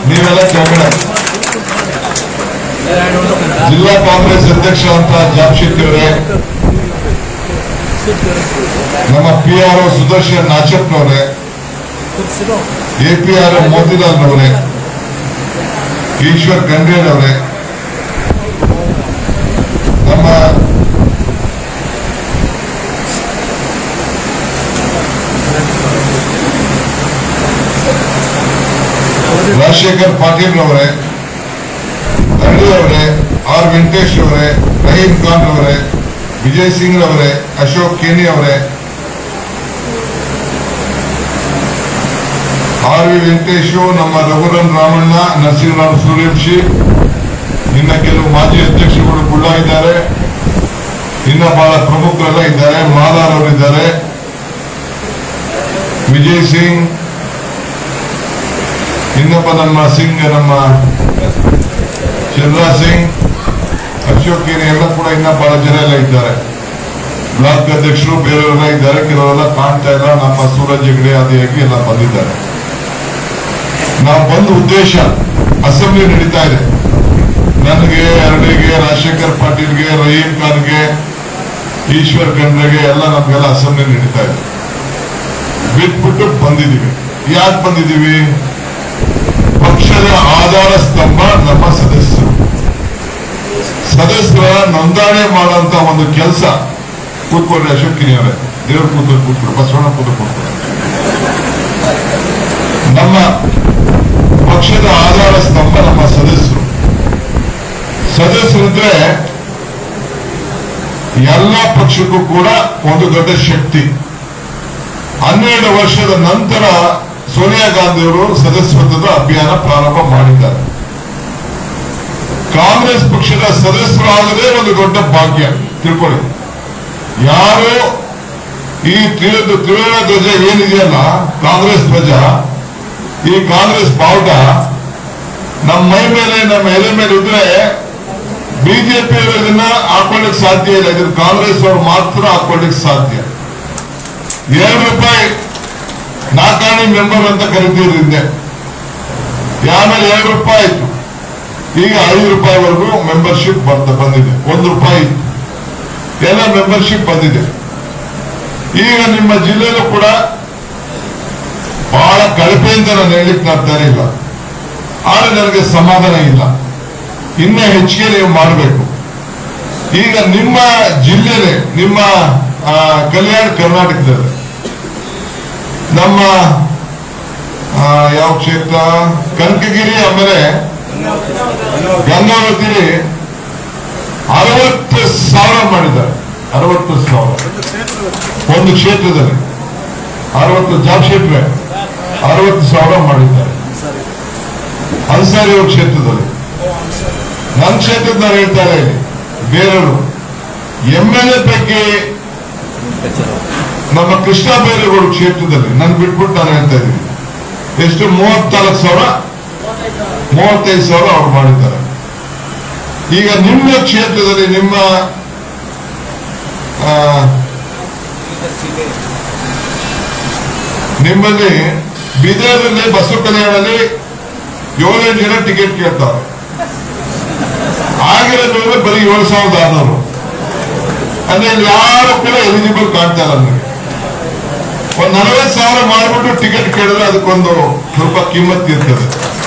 ನೀವೆಲ್ಲ ಕೆಳಗಡೆ ಜಿಲ್ಲಾ ಕಾಂಗ್ರೆಸ್ ಅಧ್ಯಕ್ಷ ಅಂತ ಜಾಮ್ಶೆಟ್ಟಿ ಅವರೇ ನಮ್ಮ ಪಿ ಆರ್ ಒ ಸುದರ್ಶನ್ ನಾಚಪ್ನವರೇ ಎ ಪಿ ಆರ್ ಮೋತಿಲಾಲ್ ಅವರೇ ಈಶ್ವರ್ ಖಂಡ್ರೇರ್ ಅವರೇ ನಮ್ಮ ರಾಜಶೇಖರ್ ಪಾಟೀಲ್ ಅವರೇ ಅರಳಿ ಅವರೇ ಆರ್ ವೆಂಕಟೇಶ್ ಅವರೇ ರಹೀಂ ಖಾನ್ ಅವರೇ ವಿಜಯ್ ಸಿಂಗ್ ಅವರೇ ಅಶೋಕ್ ಕೇನಿ ಅವರೇ ಆರ್ ವಿ ವೆಂಕಟೇಶು ನಮ್ಮ ರಘುರನ್ ರಾಮಣ್ಣ ನರಸಿಂಹರಾವ್ ಸೂರ್ಯವಂಶಿ ಇನ್ನ ಕೆಲವು ಮಾಜಿ ಅಧ್ಯಕ್ಷರುಗಳು ಕೂಡ ಇದ್ದಾರೆ ಇನ್ನ ಬಹಳ ಪ್ರಮುಖರೆಲ್ಲ ಇದ್ದಾರೆ ಮಾಲಾರ್ ಅವರಿದ್ದಾರೆ ವಿಜಯ್ ಸಿಂಗ್ ಇನ್ನೊಬ್ಬ ನಮ್ಮ ಸಿಂಗ್ ನಮ್ಮ ಶಿವರಾಜ್ ಸಿಂಗ್ ಅಶೋಕ್ ಕೇರಿ ಎಲ್ಲ ಕೂಡ ಇನ್ನ ಬಹಳ ಜನ ಎಲ್ಲ ಇದ್ದಾರೆ ಬ್ಲಾಕ್ ಅಧ್ಯಕ್ಷರು ಬೇರೆಯವರೆಲ್ಲ ಇದ್ದಾರೆ ಕೆಲವರೆಲ್ಲ ಕಾಣ್ತಾ ಇಲ್ಲ ನಮ್ಮ ಸೂರಜ್ ಹೆಗ್ಡೆ ಆದಿಯಾಗಿ ಎಲ್ಲ ಬಂದಿದ್ದಾರೆ ನಾವು ಬಂದ ಉದ್ದೇಶ ಅಸೆಂಬ್ಲಿ ನಡೀತಾ ಇದೆ ನನಗೆ ಅರಳಿಗೆ ರಾಜಶೇಖರ್ ಪಾಟೀಲ್ಗೆ ರಹೀಂ ಖಾನ್ಗೆ ಈಶ್ವರ್ ಖಂಡ್ರೆಗೆ ಎಲ್ಲ ನಮ್ಗೆಲ್ಲ ಅಸೆಂಬ್ಲಿ ನಡೀತಾ ಇದೆ ಬಿಟ್ಬಿಟ್ಟು ಬಂದಿದ್ದೀವಿ ಯಾಕೆ ಬಂದಿದ್ದೀವಿ ಪಕ್ಷದ ಆಧಾರ ಸ್ತಂಭ ನಮ್ಮ ಸದಸ್ಯರು ಸದಸ್ಯರ ನೋಂದಣಿ ಮಾಡುವಂತ ಒಂದು ಕೆಲಸ ಕೂತ್ಕೊಂಡ್ರೆ ಅಶೋಕ್ ಕಿರಿಯವರೇ ದೇವ್ರ ಕೂತ್ಕೊಂಡು ಕೂತ್ಕೊಡು ಬಸವಣ್ಣ ಕೂತ್ಕೊಂಡು ಕೂತ್ಕೊಡು ನಮ್ಮ ಪಕ್ಷದ ಆಧಾರ ಸ್ತಂಭ ನಮ್ಮ ಸದಸ್ಯರು ಸದಸ್ಯರಿದ್ರೆ ಎಲ್ಲ ಪಕ್ಷಕ್ಕೂ ಕೂಡ ಒಂದು ದೊಡ್ಡ ಶಕ್ತಿ ಹನ್ನೆರಡು ವರ್ಷದ ನಂತರ ಸೋನಿಯಾ ಗಾಂಧಿ ಅವರು ಸದಸ್ಯತ್ವದ ಅಭಿಯಾನ ಪ್ರಾರಂಭ ಮಾಡಿದ್ದಾರೆ ಕಾಂಗ್ರೆಸ್ ಪಕ್ಷದ ಸದಸ್ಯರಾಗದೇ ಒಂದು ದೊಡ್ಡ ಭಾಗ್ಯ ತಿಳ್ಕೊಳ್ಳಿ ಯಾರು ಈ ತ್ರಿವರ್ಣ ತ್ರಿವರ್ಣ ಧ್ವಜ ಏನಿದೆಯಲ್ಲ ಕಾಂಗ್ರೆಸ್ ಧ್ವಜ ಈ ಕಾಂಗ್ರೆಸ್ ಬಾವುಟ ನಮ್ಮ ಮೈ ಮೇಲೆ ನಮ್ಮ ಎಲೆ ಮೇಲೆ ಇದ್ರೆ ಬಿಜೆಪಿ ಇದನ್ನ ಹಾಕೊಳ್ಳಿಕ್ ಸಾಧ್ಯ ಇಲ್ಲ ಇದನ್ನ ಕಾಂಗ್ರೆಸ್ ಅವರು ಮಾತ್ರ ಹಾಕೊಳ್ಳಿಕ್ ಸಾಧ್ಯ ಎರಡು ರೂಪಾಯಿ ನಾಲ್ಕಾಣಿ ಮೆಂಬರ್ ಅಂತ ಕರಿತೀವಿ ಹಿಂದೆ ಆಮೇಲೆ ಎರಡು ರೂಪಾಯಿ ಆಯ್ತು ಈಗ ಐದು ರೂಪಾಯಿವರೆಗೂ ಮೆಂಬರ್ಶಿಪ್ ಬರ್ತ ಬಂದಿದೆ ಒಂದು ರೂಪಾಯಿ ಇತ್ತು. ಎಲ್ಲ ಮೆಂಬರ್ಶಿಪ್ ಬಂದಿದೆ ಈಗ ನಿಮ್ಮ ಜಿಲ್ಲೆಯಲ್ಲೂ ಕೂಡ ಬಹಳ ಕಳಪೆಯಿಂದ ನಾನು ಹೇಳಿಕ್ ನಾನು ಇಲ್ಲ ಆದ್ರೆ ನನಗೆ ಸಮಾಧಾನ ಇಲ್ಲ ಇನ್ನ ಹೆಚ್ಚಿಗೆ ನೀವು ಮಾಡಬೇಕು ಈಗ ನಿಮ್ಮ ಜಿಲ್ಲೆನೆ ನಿಮ್ಮ ಆ, ಕಲ್ಯಾಣ ಕರ್ನಾಟಕದಲ್ಲಿ ನಮ್ಮ ಆ, ಯಾವ ಕ್ಷೇತ್ರ ಕನಕಗಿರಿ ಆಮೇಲೆ ಗಂಗಾವತಿಲಿ ಅರವತ್ತು ಸಾವಿರ ಮಾಡಿದ್ದಾರೆ ಅರವತ್ತು ಸಾವಿರ ಒಂದು ಕ್ಷೇತ್ರದಲ್ಲಿ ಅರವತ್ತು ಜಾಬ್ ಕ್ಷೇತ್ರ ಅರವತ್ತು ಸಾವಿರ ಮಾಡಿದ್ದಾರೆ ಅನ್ಸಾರಿ ಅವ್ರ ಕ್ಷೇತ್ರದಲ್ಲಿ ನನ್ನ ಕ್ಷೇತ್ರದ ನಾನು ಹೇಳ್ತಾ ಇದ್ದೀನಿ ಬೇರೆಯವರು ಎಂ ಎಲ್ ಎ ಪೈಕಿ ನಮ್ಮ ಕೃಷ್ಣ ಬೈರೇಗೌಡ ಕ್ಷೇತ್ರದಲ್ಲಿ ನನ್ ಬಿಟ್ಬಿಟ್ಟು ನಾನು ಹೇಳ್ತಾ ಇದ್ದೀನಿ ಎಷ್ಟು ಮೂವತ್ನಾಲ್ಕು ಸಾವಿರ ಮೂವತ್ತೈದು ಸಾವಿರ ಅವ್ರು ಮಾಡಿದ್ದಾರೆ ಈಗ ನಿಮ್ಮ ಕ್ಷೇತ್ರದಲ್ಲಿ ನಿಮ್ಮ ಆ, ನಿಮ್ಮಲ್ಲಿ ಬೀದರ್ನಲ್ಲಿ ಬಸವ ಕಲ್ಯಾಣದಲ್ಲಿ ಏಳೆಂಟು ಜನ ಟಿಕೆಟ್ ಕೇಳ್ತಾರೆ ಆಗಿರೋದ್ರಲ್ಲಿ ಬರೀ ಏಳು ಸಾವಿರದ ಆರ್ನೂರು ಅಂದ್ರೆ ಇಲ್ಲಿ ಯಾರು ಕೂಡ ಎಲಿಜಿಬಲ್ ಕಾಣ್ತಾ ಇಲ್ಲ ನನಗೆ ಒಂದ್ ನಲವತ್ತು ಸಾವಿರ ಮಾಡ್ಬಿಟ್ಟು ಟಿಕೆಟ್ ಕೇಳಿದ್ರೆ ಅದಕ್ಕೊಂದು ಸ್ವಲ್ಪ ಕಿಮ್ಮತ್ ಇರ್ತದೆ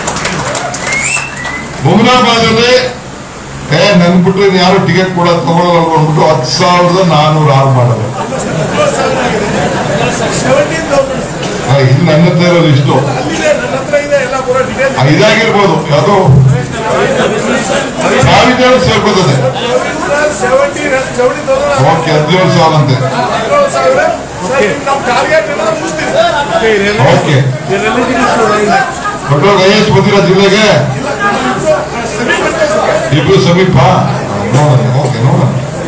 ಹುಮನಾಬಾದಲ್ಲಿ ಏ ನನ್ ಬಿಟ್ರೆ ಇನ್ ಯಾರು ಟಿಕೆಟ್ ಕೂಡ ತಗೊಳ್ಳಲ್ಲ ಅಂದ್ಬಿಟ್ಟು ಹತ್ತು ಸಾವಿರದ ನಾನೂರ ಆರು ಮಾಡೋದು ಆ, ಇದು ನನ್ನ ಹತ್ರ ಇರೋದು ಇಷ್ಟು ಅಲ್ಲಿದೆ ನನ್ನ ಹತ್ರ ಇದೆ ಎಲ್ಲ ಪೂರ ಡಿಟೇಲ್ ಆ, ಇದಾಗಿರ್ಬೋದು ಯಾವುದು ಸಾವಿರ ಸೇರ್ಕೋತದೆ ಸೆವೆಂಟಿ ಸೆವೆಂಟಿ ತೌಸಂಡ್ ಓಕೆ ಹದಿನೇಳು ಸಾವಿರ ಅಂತೆ ಹದಿನೇಳು ಸಾವಿರ ಸರ್ ನಾವು ಟಾರ್ಗೆಟ್ ಎಲ್ಲ ಮುಗಿಸ್ತೀವಿ ಓಕೆ ಕೊಟ್ಟೋಗ ಐ ಎಸ್ ಬಂದಿರೋ ಜಿಲ್ಲೆಗೆ ಇಬ್ರು ಸಮೀಪ ನೋಡೋಣ ಓಕೆ ನೋಡೋಣ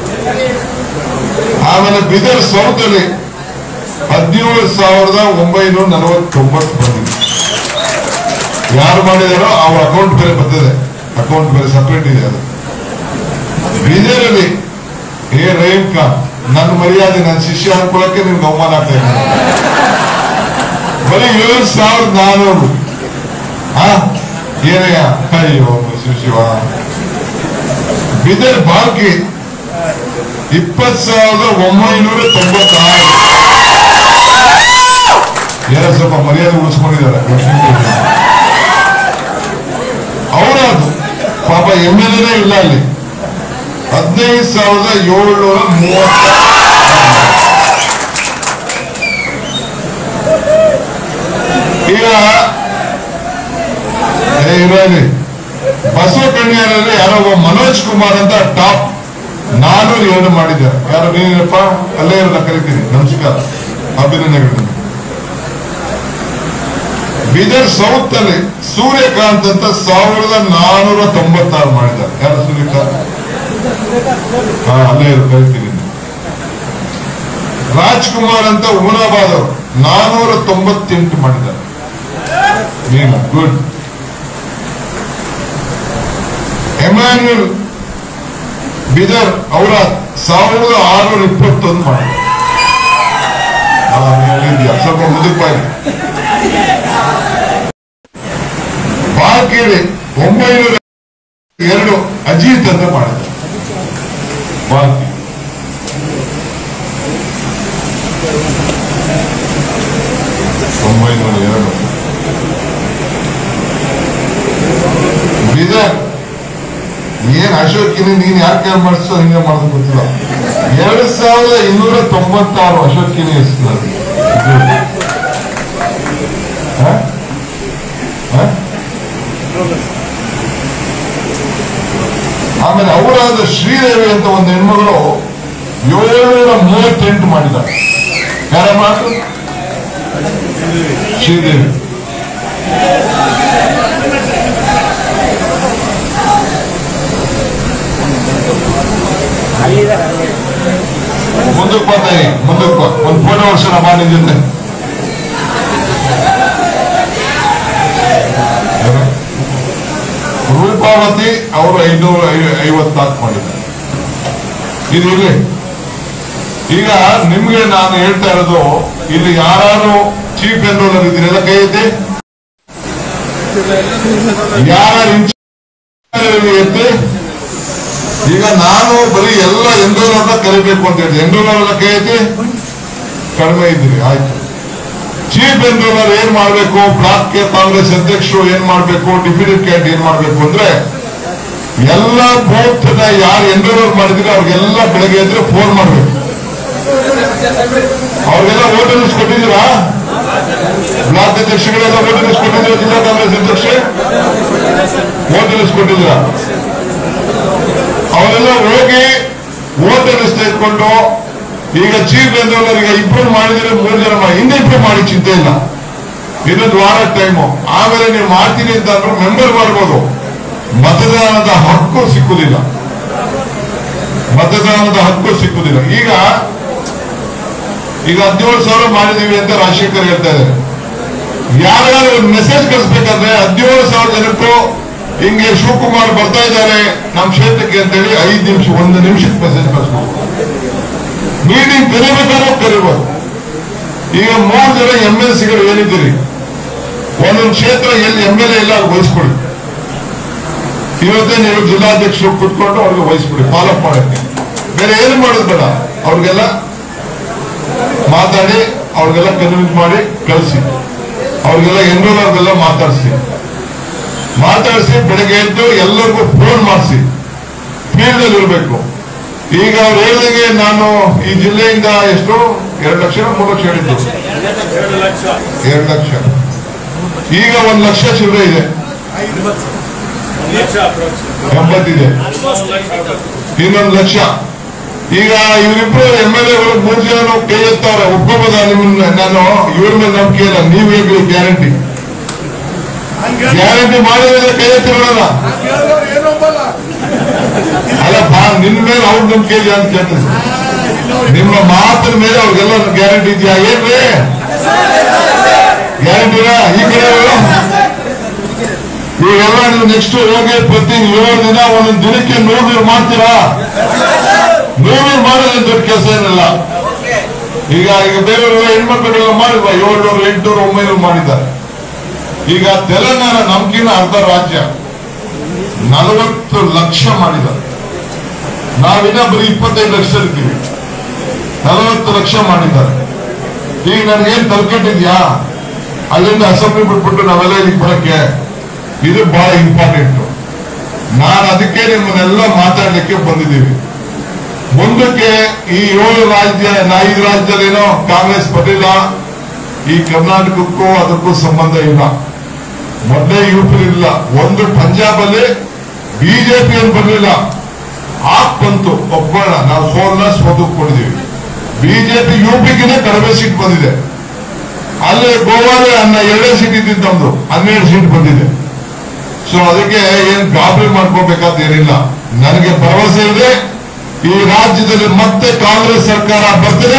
ಆಮೇಲೆ ಬಿದರ್ ಸೌತ್ ಅಲ್ಲಿ ಹದಿನೇಳು ಸಾವಿರದ ಒಂಬೈನೂರ ನಲವತ್ತೊಂಬತ್ತು ಬಂದಿದೆ ಯಾರು ಮಾಡಿದಾರೋ ಅವ್ರ ಅಕೌಂಟ್ ಬೇರೆ ಬರ್ತದೆ ಅಕೌಂಟ್ ಬೇರೆ ಸಪರೇಟ್ ಇದೆ ಅದು ಬೀದರಲ್ಲಿ ಏ ರಹೀಂ ಖಾನ್ ನನ್ನ ಮರ್ಯಾದೆ ನನ್ನ ಶಿಷ್ಯ ಅನ್ಕೊಳಕ್ಕೆ ನಿಮ್ಗೆ ಅವಮಾನ ಆಗ್ತಾ ಇದೆ ಬರೀ ಏಳು ಸಾವಿರದ ನಾನೂರು ಹಾ ಏನಯ್ಯ ಅಯ್ಯೋ ಶಿವ ಶಿವ ಬಿದರ್ ಬಾಲ್ಕಿ ಇಪ್ಪತ್ ಸಾವಿರದ ಒಂಬೈನೂರ ತೊಂಬತ್ತಾರು ಏನೋ ಸ್ವಲ್ಪ ಮರ್ಯಾದೆ ಉಳಿಸ್ಕೊಂಡಿದ್ದಾರೆ ಅವರದು ಪಾಪ ಎಮ್ ಎಲ್ ಎನೇ ಇಲ್ಲ ಅಲ್ಲಿ ಹದಿನೈದು ಸಾವಿರದ ಏಳ್ನೂರ ಮೂವತ್ತ ಈಗ ಏ, ಇರೋಲಿ ಬಸವ ಕನ್ಯಾರಲ್ಲಿ ಯಾರೋ ಒಬ್ಬ ಮನೋಜ್ ಕುಮಾರ್ ಅಂತ ಟಾಪ್ ನಾನೂರು ಎರಡು ಮಾಡಿದ್ದಾರೆ ಯಾರು ನೀನಪ್ಪ ಅಲ್ಲೇ ಇರೋದ ಕರಿತೀನಿ ನಮಸ್ಕಾರ ಅಭಿನಂದನೆಗಳು ಬೀದರ್ ಸೌತ್ ಅಲ್ಲಿ ಸೂರ್ಯಕಾಂತ್ ಅಂತ ಸಾವಿರದ ನಾನೂರ ತೊಂಬತ್ತಾರು ಮಾಡಿದ್ದಾರೆ ಯಾರು ಸೂರ್ಯಕಾಂತ್ ಹಾ ಅಲ್ಲೇ ಇರೋ ಕರಿತೀನಿ ರಾಜ್ಕುಮಾರ್ ಅಂತ ಊನಾಬಾದ್ ಅವರು ನಾನೂರ ತೊಂಬತ್ತೆಂಟು ಮಾಡಿದ್ದಾರೆ ನೀನು ಗುಡ್ ಎಮ್ಯಾನ್ಯುಲ್ ಬಿದರ್ ಅವರ ಸಾವಿರದ ಆರುನೂರ ಇಪ್ಪತ್ತೊಂದು ಮಾಡಿ ಹೇಳಿದ್ಯಾ ಸ್ವಲ್ಪ ಮುಂದಕ್ಕೆ ಬಾಯಿ ಬಾಲ್ಕೇಳಿ ಒಂಬೈನೂರ ಎರಡು ಅಜಿತ್ ಅಂತ ಮಾಡಿದ ಬಾಲ್ಕಿ ಒಂಬೈನೂರ ಎರಡು ಬಿದರ್ ಏನ್ ಅಶೋಕಿನಿ ನೀನ್ ಯಾಕೆ ಕೇಳಿ ಮಾಡಿಸೋ ಹಿಂಗೆ ಮಾಡೋದು ಗೊತ್ತಿಲ್ಲ ಎರಡ್ ಸಾವಿರದ ಇನ್ನೂರ ತೊಂಬತ್ತಾರು ಅಶೋಕಿನಿ ಹೆಸರು ಆಮೇಲೆ ಅವರಾದ ಶ್ರೀದೇವಿ ಅಂತ ಒಂದು ಹೆಣ್ಮಗಳು ಏಳ್ನೂರ ಮೂವತ್ತೆಂಟು ಮಾಡಿದ್ದಾರೆ ಯಾರ ಮಾತು ಶ್ರೀದೇವಿ ಮುಂದಕ್ಕೆ ಬರ್ತಾಯಿ ಮುಂದಕ್ಕೆ ಬಾ ಒಂದು ಫೋಟೋ ವರ್ಷನ ಮಾಡಿ ಜೊತೆ ರೂಪಾವತಿ ಅವರು ಐನೂರ ಐವತ್ನಾಲ್ಕು ಮಾಡಿದ್ದಾರೆ ಇದು ಇಲ್ಲಿ ಈಗ ನಿಮ್ಗೆ ನಾನು ಹೇಳ್ತಾ ಇರೋದು ಇಲ್ಲಿ ಯಾರು ಚೀಫ್ ಎನ್ರೋಲರ್ ಇದ್ದೀರಿ ಎಲ್ಲ ಕೈ ಐತಿ ಯಾರು ಎತ್ತಿ ಈಗ ನಾನು ಬರೀ ಎಲ್ಲ ಎಂಡೋಲರ್ನ ಕರಿಬೇಕು ಅಂತ ಹೇಳಿ ಎಂಡೋಲರ್ ಎಲ್ಲ ಕೈ ಐತಿ ಕಡಿಮೆ ಇದ್ದೀರಿ ಆಯ್ತು ಚೀಫ್ ಎನ್ರೋಲರ್ ಏನ್ ಮಾಡ್ಬೇಕು ಬ್ಲಾಕ್ ಕೆ ಕಾಂಗ್ರೆಸ್ ಅಧ್ಯಕ್ಷರು ಏನ್ ಮಾಡ್ಬೇಕು ಡಿಪ್ಯೂಟಿ ಕ್ಯಾಂಡ್ ಏನ್ ಮಾಡ್ಬೇಕು ಅಂದ್ರೆ ಎಲ್ಲ ಬೂತ್ ನ ಯಾರು ಎನ್ರೋಲರ್ ಮಾಡಿದ್ರೆ ಅವ್ರಿಗೆಲ್ಲ ಬೆಳಗ್ಗೆ ಎದ್ರೆ ಫೋನ್ ಮಾಡ್ಬೇಕು ಅವ್ರಿಗೆಲ್ಲ ವೋಟ್ ಲಿಸ್ಟ್ ಕೊಟ್ಟಿದ್ದೀರಾ ಬ್ಲಾಕ್ ಅಧ್ಯಕ್ಷಗಳೆಲ್ಲ ವೋಟ್ ಲಿಸ್ಟ್ ಕೊಟ್ಟಿದ್ದೀರಾ ಜಿಲ್ಲಾ ಕಾಂಗ್ರೆಸ್ ಅಧ್ಯಕ್ಷ ವೋಟ್ ಲಿಸ್ಟ್ ಕೊಟ್ಟಿದ್ದೀರಾ ಅವರೆಲ್ಲ ಹೋಗಿ ವೋಟ್ ಲಿಸ್ಟ್ ತೆಗೆದುಕೊಂಡು ಈಗ ಚೀಫ್ ಎನ್ರೋಲರ್ ಈಗ ಇಂಪ್ರೂವ್ ಮಾಡಿದ್ರೆ ಮೂರು ಜನ ಮಾಡಿ ಹಿಂದೆ ಇಂಪ್ರೂವ್ ಮಾಡಿ ಚಿಂತೆ ಇಲ್ಲ ಇನ್ನೊಂದು ವಾರ ಟೈಮು ಆಮೇಲೆ ನೀವು ಮಾಡ್ತೀನಿ ಅಂತ ಅಂದ್ರೆ ಮೆಂಬರ್ ಮಾಡ್ಬೋದು ಮತದಾನದ ಹಕ್ಕು ಸಿಕ್ಕುದಿಲ್ಲ ಮತದಾನದ ಹಕ್ಕು ಸಿಕ್ಕುದಿಲ್ಲ ಈಗ ಈಗ ಹದಿನೇಳು ಸಾವಿರ ಮಾಡಿದೀವಿ ಅಂತ ರಾಜಶೇಖರ್ ಹೇಳ್ತಾ ಇದ್ದಾರೆ ಯಾರ್ಯಾರು ಒಂದು ಮೆಸೇಜ್ ಕಳಿಸ್ಬೇಕಂದ್ರೆ ಹದಿನೇಳು ಸಾವಿರ ಜನಕ್ಕೂ ಹಿಂಗೆ ಶಿವಕುಮಾರ್ ಬರ್ತಾ ಇದ್ದಾರೆ ನಮ್ಮ ಕ್ಷೇತ್ರಕ್ಕೆ ಅಂತೇಳಿ ಐದು ನಿಮಿಷ ಒಂದು ನಿಮಿಷಕ್ಕೆ ಮೆಸೇಜ್ ಕಳಿಸ್ಬೇಕು ಮೀಟಿಂಗ್ ಕರಿಬೇಕಾದ್ರೂ ಕರಿಬೋದು ಈಗ ಮೂರು ಜನ ಎಂ ಎಲ್ ಸಿಗಳು ಏನಿದ್ದೀರಿ ಒಂದೊಂದು ಕ್ಷೇತ್ರ ಎಲ್ಲಿ ಎಂ ಎಲ್ ಎ ಇಲ್ಲ ಅವ್ರಿಗೆ ವಹಿಸ್ಕೊಡಿ ಇವತ್ತೇ ನೀವು ಜಿಲ್ಲಾಧ್ಯಕ್ಷರು ಕುತ್ಕೊಂಡು ಅವ್ರಿಗೆ ವಹಿಸ್ಕೊಡಿ ಫಾಲೋಅಪ್ ಮಾಡಕ್ಕೆ ಬೇರೆ ಏನು ಮಾಡೋದು ಬೇಡ ಅವ್ರಿಗೆಲ್ಲ ಮಾತಾಡಿ ಅವ್ರಿಗೆಲ್ಲ ಕನ್ವಿನ್ಸ್ ಮಾಡಿ ಕಳಿಸಿ ಅವ್ರಿಗೆಲ್ಲ ಎನ್ರೋಲರ್ಗೆಲ್ಲ ಮಾತಾಡಿಸಿ ಮಾತಾಡಿಸಿ ಬೆಳಗ್ಗೆ ಎದ್ದು ಎಲ್ಲರಿಗೂ ಫೋನ್ ಮಾಡಿಸಿ ಫೀಲ್ಡ್ ಅಲ್ಲಿ ಇರಬೇಕು ಈಗ ಅವ್ರು ಹೇಳಿದಂಗೆ ನಾನು ಈ ಜಿಲ್ಲೆಯಿಂದ ಎಷ್ಟು ಎರಡು ಲಕ್ಷ ಮೂರು ಲಕ್ಷ ಹೇಳಿದ್ದು ಎರಡು ಲಕ್ಷ ಎರಡು ಲಕ್ಷ ಈಗ ಒಂದು ಲಕ್ಷ ಚಿಲ್ಲರೆ ಇದೆ ಒಂದು ಲಕ್ಷ approx. ಎಂಬತ್ತಿದೆ ಒಂದು ಲಕ್ಷ ಆಗುತ್ತೆ. ಇನ್ನೊಂದು ಲಕ್ಷ ಈಗ ಇವರಿಬ್ರು ಎಂ ಎಲ್ ಎಗಳು ಮೂರು ಜನ ಕೈ ಎತ್ತವ್ರೆ ಒಪ್ಕೋಬೋದ ನಿಮ್ಮನ್ನ ನಾನು ಇವ್ರ ಮೇಲೆ ನಂಬಿಕೆ ಇಲ್ಲ ನೀವು ಹೇಳಿ ಗ್ಯಾರಂಟಿ ಹಂಗೆ ಗ್ಯಾರಂಟಿ ಮಾಡಿದ್ರೆ ಕೈ ಎತ್ತಿರೋಣ ಹಂಗೆ ಹೇಳಿದವ್ರು ಏನೂ ಒಪ್ಪಲ್ಲ. ಅಲ್ಲ ಬಾ ನಿನ್ ಮೇಲೆ ಅವ್ರ ನಂಬಿಕೆ ಇದೆಯಾ ಅಂತ ಕೇಳ್ತೀನಿ ನಿಮ್ಮ ಮಾತಿನ ಮೇಲೆ ಅವ್ರಿಗೆಲ್ಲ ಗ್ಯಾರಂಟಿ ಇದೆಯಾ ಏನ್ರಿ ಗ್ಯಾರಂಟಿನ ಈ ಕಡೆ ಅವ್ರು? ಇವೆಲ್ಲ ನೀವು ನೆಕ್ಸ್ಟ್ ಹೋಗಿ ಪ್ರತಿ ಏಳು ದಿನ ಒಂದೊಂದು ದಿನಕ್ಕೆ ನೂರು ನೀವು ಮಾಡ್ತೀರಾ ನೂರು ಮಾಡೋದು ದೊಡ್ಡ ಕೆಲಸ ಏನಿಲ್ಲ ಈಗ ಈಗ ಬೇರೆಯವರು ಹೆಣ್ಮಕ್ಳೆಲ್ಲ ಮಾಡಿಲ್ವಾ ಏಳ್ನೂರು ಎಂಟುನೂರು ಒಂಬೈನೂರು ಮಾಡಿದ್ದಾರೆ ಈಗ ತೆಲಂಗಾಣ ನಮ್ಗಿನ ಅರ್ಧ ರಾಜ್ಯ ನಲವತ್ತು ಲಕ್ಷ ಮಾಡಿದ್ದಾರೆ ನಾವಿನ್ನ ಬರೀ ಇಪ್ಪತ್ತೈದು ಲಕ್ಷ ಇರ್ತೀವಿ ನಲವತ್ತು ಲಕ್ಷ ಮಾಡಿದ್ದಾರೆ ಈಗ ನನ್ಗೇನ್ ತಲ್ಕೊಂಡಿದ್ಯಾ ಅಲ್ಲಿಂದ ಅಸೆಂಬ್ಲಿ ಬಿಟ್ಬಿಟ್ಟು ನಾವೆಲ್ಲ ಇಲ್ಲಿಗೆ ಬರಕ್ಕೆ ಇದು ಬಹಳ ಇಂಪಾರ್ಟೆಂಟ್ ನಾನು ಅದಕ್ಕೆ ನಿಮ್ಮನ್ನೆಲ್ಲ ಮಾತಾಡ್ಲಿಕ್ಕೆ ಬಂದಿದ್ದೀವಿ ಮುಂದಕ್ಕೆ ಈ ಏಳು ರಾಜ್ಯ ಐದು ರಾಜ್ಯದಲ್ಲೇನೋ ಕಾಂಗ್ರೆಸ್ ಬರಲಿಲ್ಲ ಈ ಕರ್ನಾಟಕಕ್ಕೂ ಅದಕ್ಕೂ ಸಂಬಂಧ ಇಲ್ಲ ಮೊದಲೇ ಯು ಪಿ ಇಲ್ಲ ಒಂದು ಪಂಜಾಬ್ ಅಲ್ಲಿ ಬಿಜೆಪಿ ಏನು ಬರಲಿಲ್ಲ ಆಪ್ ಬಂತು ಒಪ್ಪೋಣ ನಾವು ಸೋಲ್ನ ಸೋತುಕೊಂಡಿದ್ದೀವಿ ಬಿಜೆಪಿ ಯು ಪಿಗಿನ ಕಡಿಮೆ ಸೀಟ್ ಬಂದಿದೆ ಅಲ್ಲಿ ಗೋವಾದ ಅನ್ನ ಎರಡೇ ಸೀಟ್ ಇದ್ದಿದ್ದು ನಮ್ದು ಹನ್ನೆರಡು ಸೀಟ್ ಬಂದಿದೆ ಸೊ ಅದಕ್ಕೆ ಏನ್ ಗಾಬರಿ ಮಾಡ್ಕೋಬೇಕಾದ ಏನಿಲ್ಲ ನನಗೆ ಭರವಸೆ ಇದೆ ಈ ರಾಜ್ಯದಲ್ಲಿ ಮತ್ತೆ ಕಾಂಗ್ರೆಸ್ ಸರ್ಕಾರ ಬರ್ತದೆ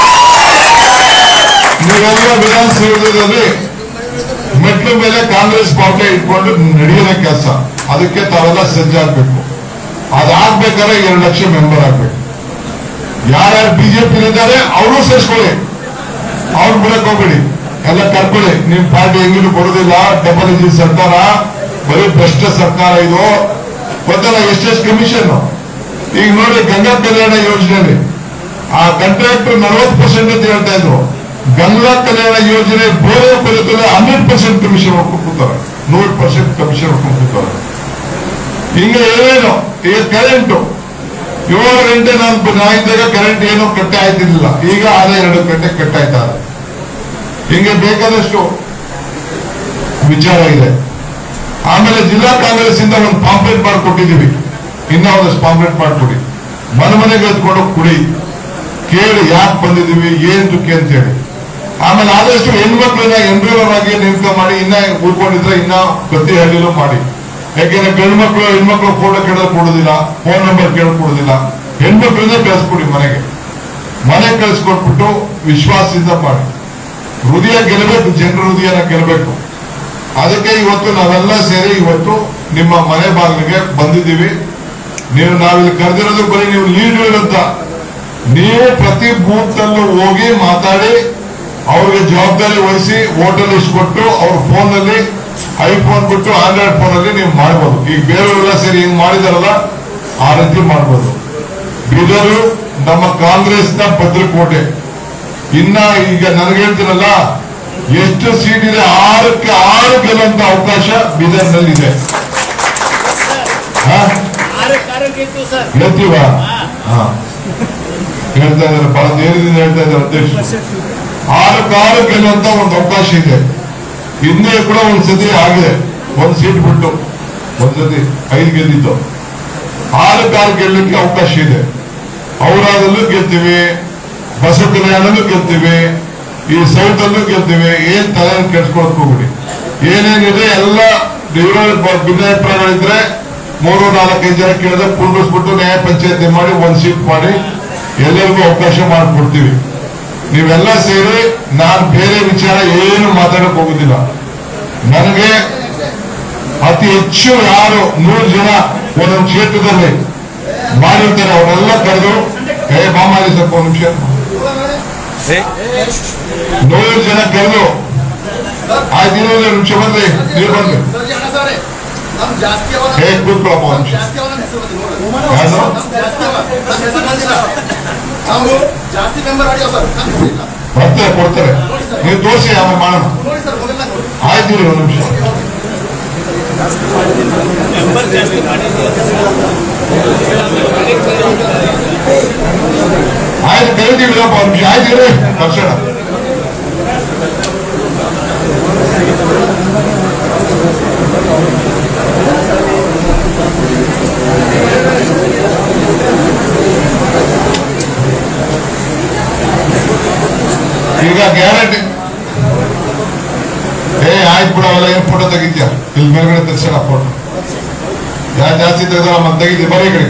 ನೀವೆಲ್ಲ ವಿಧಾನಸೌಧದಲ್ಲಿ ಮೆಟ್ಲು ಮೇಲೆ ಕಾಂಗ್ರೆಸ್ ಪಾರ್ಟಿ ಇಟ್ಕೊಂಡು ನಡೆಯೋದೇ ಕೆಲಸ ಅದಕ್ಕೆ ತಾವೆಲ್ಲ ಸಜ್ಜಾಗ್ಬೇಕು ಅದಾಗ್ಬೇಕಾದ್ರೆ ಎರಡು ಲಕ್ಷ ಮೆಂಬರ್ ಆಗ್ಬೇಕು ಯಾರ್ಯಾರು ಬಿಜೆಪಿ ಇದ್ದಾರೆ ಅವರು ಸೇರಿಸ್ಕೊಳ್ಳಿ ಅವ್ರು ಬಿಡಕ್ ಹೋಗ್ಬೇಡಿ ಎಲ್ಲ ಕರ್ಕೊಳ್ಳಿ ನಿಮ್ ಪಾರ್ಟಿ ಹೆಂಗಿದ್ರು ಬರೋದಿಲ್ಲ ಡಬಲ್ ಇಂಜಿನ್ ಸರ್ಕಾರ ಬರೀ ಭ್ರಷ್ಟ ಸರ್ಕಾರ ಇದು ಗೊತ್ತಲ್ಲ ಎಷ್ಟೆಷ್ಟು ಕಮಿಷನ್ ಈಗ ನೋಡಿ ಗಂಗಾ ಕಲ್ಯಾಣ ಯೋಜನೆಯಲ್ಲಿ ಆ ಕಾಂಟ್ರಾಕ್ಟರ್ ನಲವತ್ತು ಪರ್ಸೆಂಟ್ ಅಂತ ಹೇಳ್ತಾ ಇದ್ರು ಗಂಗಾ ಕಲ್ಯಾಣ ಯೋಜನೆ ಬೋರೆ ಬರುತ್ತದೆ ಹಂಡ್ರೆಡ್ ಪರ್ಸೆಂಟ್ ಕಮಿಷನ್ ಹೊಡ್ಕೊಂಡು ಕೂತಾರೆ ನೂರು ಪರ್ಸೆಂಟ್ ಕಮಿಷನ್ ಹೊಡ್ಕೊಂಡು ಕೂತಾರೆ ಹಿಂಗೆ ಏನೇನು ಈಗ ಕರೆಂಟು ಏಳು ಗಂಟೆ ನಾನು ನಾ ಇದ್ದಾಗ ಕರೆಂಟ್ ಏನು ಕಟ್ಟೆ ಆಯ್ತಿರ್ಲಿಲ್ಲ ಈಗ ಆದ ಎರಡು ಗಂಟೆ ಕಟ್ಟಾಯ್ತಾರೆ ಹಿಂಗೆ ಬೇಕಾದಷ್ಟು ವಿಚಾರ ಇದೆ ಆಮೇಲೆ ಜಿಲ್ಲಾ ಕಾಂಗ್ರೆಸ್ ಇಂದ ಒಂದು ಪಾಂಪ್ಲೆಟ್ ಮಾಡಿಕೊಟ್ಟಿದ್ದೀವಿ ಇನ್ನ ಒಂದಷ್ಟು ಪಾಂಪ್ಲೆಟ್ ಮಾಡಿಕೊಡಿ ಮನೆ ಮನೆಗೆ ಎತ್ಕೊಂಡು ಕುಡಿ ಕೇಳಿ ಯಾಕೆ ಬಂದಿದ್ದೀವಿ ಏನ್ ದುಃಖಿ ಅಂತ ಹೇಳಿ ಆಮೇಲೆ ಆದಷ್ಟು ಹೆಣ್ಮಕ್ಳನ್ನ ಎಂಬ್ರಿವರ್ ಆಗಿ ನೇಮಕ ಮಾಡಿ ಇನ್ನ ಉಳ್ಕೊಂಡಿದ್ರೆ ಇನ್ನ ಪ್ರತಿ ಹಳ್ಳಿಲೂ ಮಾಡಿ ಯಾಕೆಂದ್ರೆ ಗಂಡು ಮಕ್ಕಳು ಹೆಣ್ಮಕ್ಳು ಫೋಟೋ ಕೇಳೋದು ಕೊಡೋದಿಲ್ಲ ಫೋನ್ ನಂಬರ್ ಕೇಳೋದು ಕೊಡೋದಿಲ್ಲ ಹೆಣ್ಮಕ್ಳನ್ನೇ ಕಳಿಸ್ಕೊಡಿ ಮನೆಗೆ ಮನೆಗೆ ಕಳಿಸ್ಕೊಟ್ಬಿಟ್ಟು ವಿಶ್ವಾಸದಿಂದ ಮಾಡಿ ಹೃದಯ ಗೆಲ್ಲಬೇಕು ಜನರ ಹೃದಯನ ಗೆಲ್ಲಬೇಕು ಅದಕ್ಕೆ ಇವತ್ತು ನಾವೆಲ್ಲ ಸೇರಿ ಇವತ್ತು ನಿಮ್ಮ ಮನೆ ಬಾಗಿಲಿಗೆ ಬಂದಿದ್ದೀವಿ ನೀವು ನಾವಿಲ್ಲಿ ಕರೆದಿರೋದು ಬರೀ ನೀವು ಲೀಡರ್ ಅಂತ ನೀವು ಪ್ರತಿ ಬೂತ್ ಅಲ್ಲೂ ಹೋಗಿ ಮಾತಾಡಿ ಅವ್ರಿಗೆ ಜವಾಬ್ದಾರಿ ವಹಿಸಿ ಹೋಟೆಲ್ ಲಿಸ್ಟ್ ಕೊಟ್ಟು ಅವ್ರ ಫೋನ್ ಅಲ್ಲಿ ಐಫೋನ್ ಬಿಟ್ಟು ಆಂಡ್ರಾಯ್ಡ್ ಫೋನ್ ಅಲ್ಲಿ ನೀವು ಮಾಡ್ಬೋದು ಈಗ ಬೇರೆಯವರೆಲ್ಲ ಸೇರಿ ಹಿಂಗ್ ಮಾಡಿದಾರಲ್ಲ ಆ ರೀತಿ ಮಾಡ್ಬೋದು ಬೀದರು ನಮ್ಮ ಕಾಂಗ್ರೆಸ್ನ ಭದ್ರಕೋಟೆ ಇನ್ನ ಈಗ ನನಗೆ ಹೇಳ್ತೀರಲ್ಲ ಎಷ್ಟು ಸೀಟ್ ಇದೆ ಆರಕ್ಕೆ ಆರು ಗೆಲ್ಲುವಂತ ಅವಕಾಶ ಬೀದರ್ನಲ್ಲಿ ಇದೆ ಹಾ? ಆರಕ್ಕೆ ಆರು ಗೆದ್ದು ಸರ್ ಗೆಲ್ತೀವ ಹಾ ಹೇಳ್ತಾ ಇದ್ದಾರೆ ಬಹಳ ಧೈರ್ಯದಿಂದ ಹೇಳ್ತಾ ಇದ್ದಾರೆ ಅಧ್ಯಕ್ಷರು ಆರಕ್ಕೆ ಆರು ಗೆಲ್ಲುವಂತ ಒಂದು ಅವಕಾಶ ಇದೆ ಹಿಂದೆ ಕೂಡ ಒಂದ್ ಸತಿ ಆಗಿದೆ ಒಂದ್ ಸೀಟ್ ಬಿಟ್ಟು ಒಂದ್ ಸತಿ ಐದು ಗೆದ್ದಿತ್ತು ಆರಕ್ಕೆ ಆರು ಗೆಲ್ಲಕ್ಕೆ ಅವಕಾಶ ಇದೆ ಔರಾದಲ್ಲೂ ಗೆಲ್ತೀವಿ ಬಸವ ಕಲ್ಯಾಣಲ್ಲೂ ಗೆಲ್ತೀವಿ ಈ ಸೌತ್ ಅಲ್ಲೂ ಗೆಲ್ತೀವಿ ಏನ್ ತಲೆ ಕೆಡ್ಸ್ಕೊಳಕ್ ಹೋಗ್ಬಿಡಿ ಏನೇನಿದೆ ಎಲ್ಲ ಭಿನ್ನಾಭಿಪ್ರಾಯಗಳಿದ್ರೆ ಮೂರು ನಾಲ್ಕೈದು ಜನ ಕೇಳಿದ್ರೆ ಕುಂಡಿಸ್ಬಿಟ್ಟು ನ್ಯಾಯ ಪಂಚಾಯತಿ ಮಾಡಿ ಒಂದ್ ಸೀಟ್ ಮಾಡಿ ಎಲ್ಲರಿಗೂ ಅವಕಾಶ ಮಾಡಿಕೊಡ್ತೀವಿ ನೀವೆಲ್ಲ ಸೇರಿ ನಾನು ಬೇರೆ ವಿಚಾರ ಏನು ಮಾತಾಡಕ್ ಹೋಗುದಿಲ್ಲ ನನಗೆ ಅತಿ ಹೆಚ್ಚು ಯಾರು ನೂರು ಜನ ಒಂದೊಂದು ಕ್ಷೇತ್ರದಲ್ಲಿ ಮಾಡಿರ್ತಾರೆ ಅವರೆಲ್ಲ ಕರೆದು ಏ ಬಾಮಾಲಿ ಸ್ವಲ್ಪ ಒಂದು ನಿಮಿಷ ನೂರು ಜನ ಕರೆದು ಆಯ್ತು ಇನ್ನೊಂದು ನಿಮಿಷ ಬಂದ್ರಿ ನೀವು ಬಂದ್ರಿ ಸರಿ ಅಣ್ಣ ಸಾರೇ ನಮ್ ಜಾಸ್ತಿ ಅವ ಏ ಕೂತ್ಕೊಳ್ಳಪ್ಪ ಒಂದು ನಿಮಿಷ ಜಾಸ್ತಿ ಅವ ನಮ್ಮ ಹೆಸರು ಬಂದಿಲ್ಲ ಯಾರು ನಮ್ ಜಾಸ್ತಿ ಅವ ನಮ್ಮ ಹೆಸರು ಬಂದಿಲ್ಲ ನಾವು ಜಾಸ್ತಿ ಮೆಂಬರ್ ಆಡಿಯೋ ಸರ್ ನಮ್ಮ ಹೆಸರು ಇಲ್ಲ ಬರ್ತಾರೆ ಕೊಡ್ತಾರೆ ನೀವು ತೋರಿಸಿ ಆಮೇಲೆ ಮಾಡೋಣ ನೋಡಿ ಸರ್ ಮೊದಲ ನೋಡಿ ಆಯ್ತು ಇರಿ ಒಂದು ನಿಮಿಷ ಮೆಂಬರ್ ಜಾಸ್ತಿ ಮಾಡಿದ್ದೀವಿ ಆಯ್ತು ಕರಿತೀವಿ ಇರಪ್ಪ ಒಂದು ನಿಮಿಷ ಆಯ್ತು ಇರಿ ತಕ್ಷಣ ಈಗ ಗ್ಯಾರಂಟಿ ಏ ಆಯ್ತು ಬಿಡ ಅವೆಲ್ಲ ಏನ್ ಫೋಟೋ ತೆಗಿತ್ಯಾ ಇಲ್ಲಿ ಮೇಲ್ಗಡೆ ತರ್ಸೋಣ ಫೋಟೋ ಯಾರು ಜಾಸ್ತಿ ತೆಗೆದಾರ ಮತ್ತೆ ತೆಗಿತೀವಿ ಬರೀ ಈ ಕಡೆ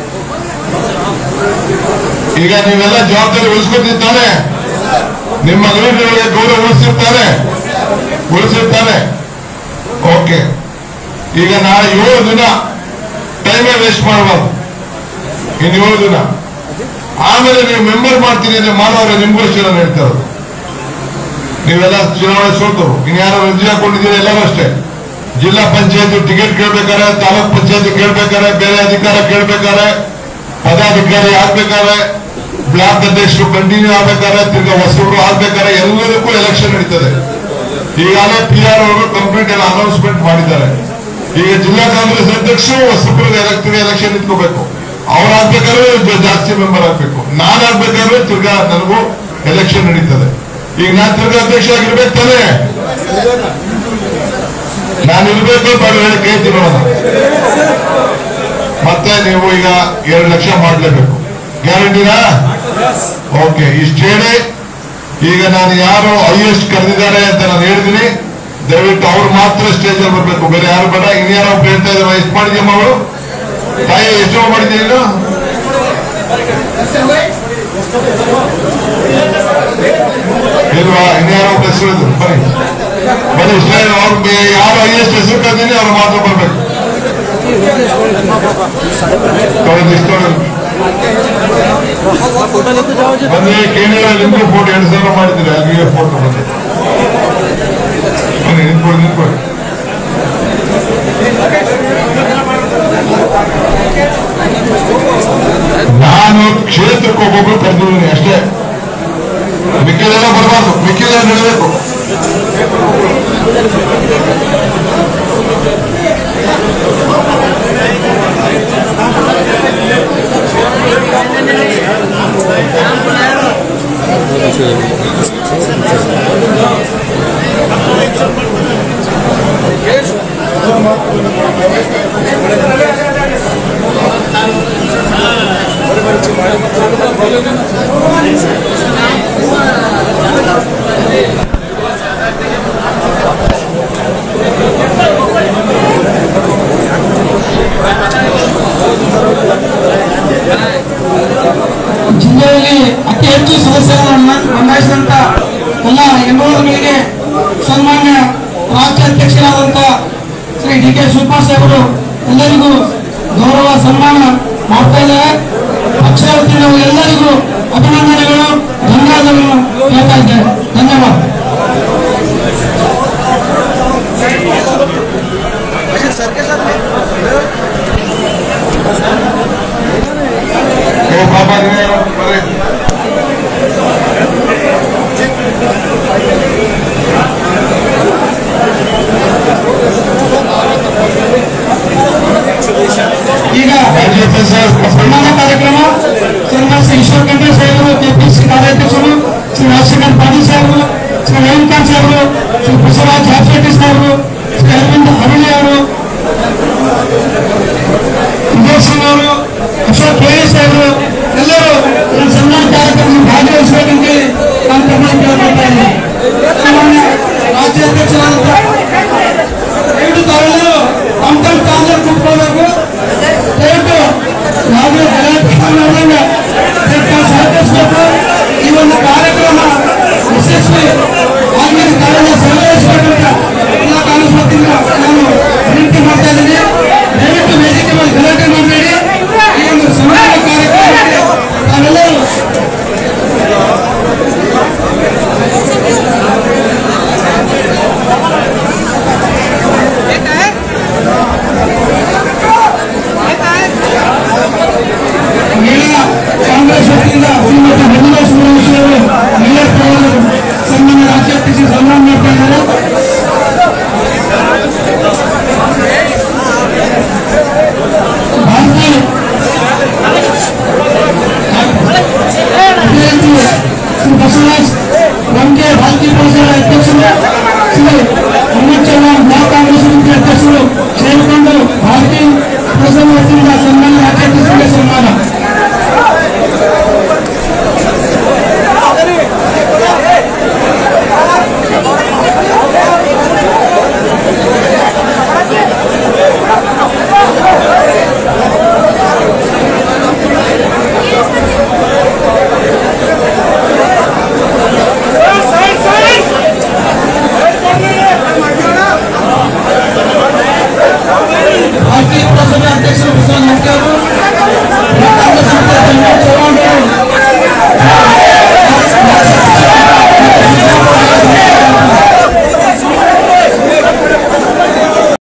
ಈಗ ನೀವೆಲ್ಲ ಜವಾಬ್ದಾರಿ ಉಳಿಸ್ಕೊತಿರ್ತಾನೆ ನಿಮ್ಮ ಲೀಡರ್ಗಳಿಗೆ ಗೌರವ ಉಳಿಸಿರ್ತಾನೆ ಉಳಿಸಿರ್ತಾನೆ ಓಕೆ ಈಗ ನಾಳೆ ಏಳು ದಿನ ಟೈಮೇ ವೇಸ್ಟ್ ಮಾಡಬಾರ್ದು ಇನ್ನು ಏಳು ದಿನ ಆಮೇಲೆ ನೀವು ಮೆಂಬರ್ ಮಾಡ್ತೀನಿ ಅಂದ್ರೆ ಮಾಡೋರೆ ನಿಮ್ಗೋಸ್ಕರ ಹೇಳ್ತಾ ಇರೋದು ನೀವೆಲ್ಲ ಚುನಾವಣೆ ಸೋತು ಇನ್ಯಾರು ಅರ್ಜಿ ಹಾಕೊಂಡಿದ್ದೀರಿ ಎಲ್ಲರೂ ಅಷ್ಟೇ ಜಿಲ್ಲಾ ಪಂಚಾಯತ್ ಟಿಕೆಟ್ ಕೇಳ್ಬೇಕಾರೆ ತಾಲೂಕ್ ಪಂಚಾಯತ್ ಕೇಳ್ಬೇಕಾರೆ ಬೇರೆ ಅಧಿಕಾರ ಕೇಳ್ಬೇಕಾರೆ ಪದಾಧಿಕಾರಿ ಆಗ್ಬೇಕಾದ್ರೆ ಬ್ಲಾಕ್ ಅಧ್ಯಕ್ಷರು ಕಂಟಿನ್ಯೂ ಆಗ್ಬೇಕಾದ್ರೆ ತಿರ್ಗಾ ಹೊಸಬ್ರು ಆಗ್ಬೇಕಾದ್ರೆ ಎಲ್ಲದಕ್ಕೂ ಎಲೆಕ್ಷನ್ ನಡೀತದೆ ಈಗಾಗಲೇ ಪಿ ಆರ್ ಅವರು ಕಂಪ್ಲೀಟ್ ಎಲ್ಲ ಅನೌನ್ಸ್ಮೆಂಟ್ ಮಾಡಿದ್ದಾರೆ ಈಗ ಜಿಲ್ಲಾ ಕಾಂಗ್ರೆಸ್ ಅಧ್ಯಕ್ಷರು ಹೊಸಬ್ರು ಎಲೆಕ್ಟರ್ ಎಲೆಕ್ಷನ್ ನಿಂತ್ಕೋಬೇಕು ಅವ್ರು ಆಗ್ಬೇಕಾದ್ರೆ ಜ- ಜಾಸ್ತಿ ಮೆಂಬರ್ ಆಗ್ಬೇಕು ನಾನ್ ಆಗ್ಬೇಕಾದ್ರೆ ತಿರ್ಗಾ ನನಗೂ ಎಲೆಕ್ಷನ್ ನಡೀತದೆ ಈಗ ನಾನ್ ತಿರ್ಗಾ ಅಧ್ಯಕ್ಷ ಆಗಿರ್ಬೇಕು ತಾನೇ ನಾನು ಇರ್ಬೇಕು ಬೇಡ ಹೇಳಿ ಕೈ ತಿನ್ನೋಣ ಮತ್ತೆ ನೀವು ಈಗ ಎರಡು ಲಕ್ಷ ಮಾಡಲೇಬೇಕು ಗ್ಯಾರಂಟಿನಾ ಓಕೆ ಇಷ್ಟು ಹೇಳಿ ಈಗ ನಾನು ಯಾರು ಹೈಯೆಸ್ಟ್ ಕರೆದಿದ್ದಾರೆ ಅಂತ ನಾನು ಹೇಳಿದ್ದೀನಿ ದಯವಿಟ್ಟು ಅವ್ರು ಮಾತ್ರ ಸ್ಟೇಜ್ ಅಲ್ಲಿ ಬರ್ಬೇಕು ಬೇರೆ ಯಾರು ಬೇಡ ಇನ್ಯಾರೋ ಒಬ್ರು ಹೇಳ್ತಾ ಇದ್ದಾರೆ ಎಷ್ಟು ಮಾಡಿದ್ಯಮ್ಮ ಅವಳು ತಾಯಿ ಎಷ್ಟು ಮಾಡಿದ್ದೀನಿ ನೀನು ಇಲ್ವಾ ಇನ್ಯಾರೋ ಒಬ್ರು ಹೆಸರು ಹೇಳಿದ್ರು ಬನ್ನಿ ಬನ್ನಿ ಸ್ಟೇಜ್ ಅವ್ರು ಯಾರು ಹೈಯೆಸ್ಟ್ ಹೆಸರು ಕರೆದಿನಿ ಅವ್ರು ಮಾತ್ರ ಬರ್ಬೇಕು ತೊಗೊಂಡು ಇಷ್ಟು ತೊಗೊಂಡು. ಬಂದ್ರೆ ಕೇಂದ್ರ ನಿಮ್ಗೆ ಫೋಟೋ ಎರಡು ಸಾವಿರ ಮಾಡಿದ್ದೀರಿ ಅಲ್ಲಿಗೆ ಫೋಟೋ ಬಂದು ಬನ್ನಿ ನಿಂತ್ಕೊಳ್ಳಿ ನಿಂತ್ಕೊಳ್ಳಿ ನಾನು ಕ್ಷೇತ್ರಕ್ಕೆ ಒಬ್ಬೊಬ್ರು ಕರೆದಿದ್ದೀನಿ ಅಷ್ಟೇ ಮಿಕ್ಕಿದೆಲ್ಲ ಬರಬಾರ್ದು ಮಿಕ್ಕಿದೆಲ್ಲ ನಡೀಬೇಕು ಜಿಲ್ಲೆಯಲ್ಲಿ ಅತಿ ಹೆಚ್ಚು ಸದಸ್ಯರನ್ನು ನೋಂದಾಯಿಸಿದಂತ ಎಲ್ಲ ಎಂಬುವರಿಗೆ ಸನ್ಮಾನ್ಯ ರಾಷ್ಟ್ರ ಅಧ್ಯಕ್ಷರಾದಂತ ಶ್ರೀ ಡಿ ಕೆ ಶಿವಕುಮಾರ್ ಸಾಹೇಬರು ಎಲ್ಲರಿಗೂ ಗೌರವ ಸನ್ಮಾನ ಮಾಡ್ತಾ ಇದ್ದಾರೆ ಪಕ್ಷದ ವತಿಯಿಂದ ಎಲ್ಲರಿಗೂ ಅಭಿನಂದನೆಗಳು ಧನ್ಯವಾದಗಳನ್ನು ಹೇಳ್ತಾ ಇದ್ದೇನೆ ಧನ್ಯವಾದ ಏ ಬಾಬಾ ನೀವೇ ಬರ್ರಿ ಈಗ ರಾಜ್ಯ ಸರ್ ಸನ್ಮಾನ ಕಾರ್ಯಕ್ರಮ ಶ್ರೀನಿವಾಸ ಶ್ರೀ ಈಶ್ವರ್ ಖಂಡ್ರೆ ಸಾಹೇಬರು ಕೆಪಿಸಿ ಕಾರ್ಯಾಧ್ಯಕ್ಷರು ಶ್ರೀ ರಾಜಶೇಖರ್ ಪಾಟೀಲ್ ಸಾಹೇಬರು ಶ್ರೀ ರೇಣುಕಾಂತ್ ಸಾಹೇಬರು ಶ್ರೀ ಬಸವರಾಜ್ ಹಾಪ್ಶೆಟ್ಟಿ ಸಾಹೇಬರು ಶ್ರೀ ಅರವಿಂದ್ ಅರುಳಿ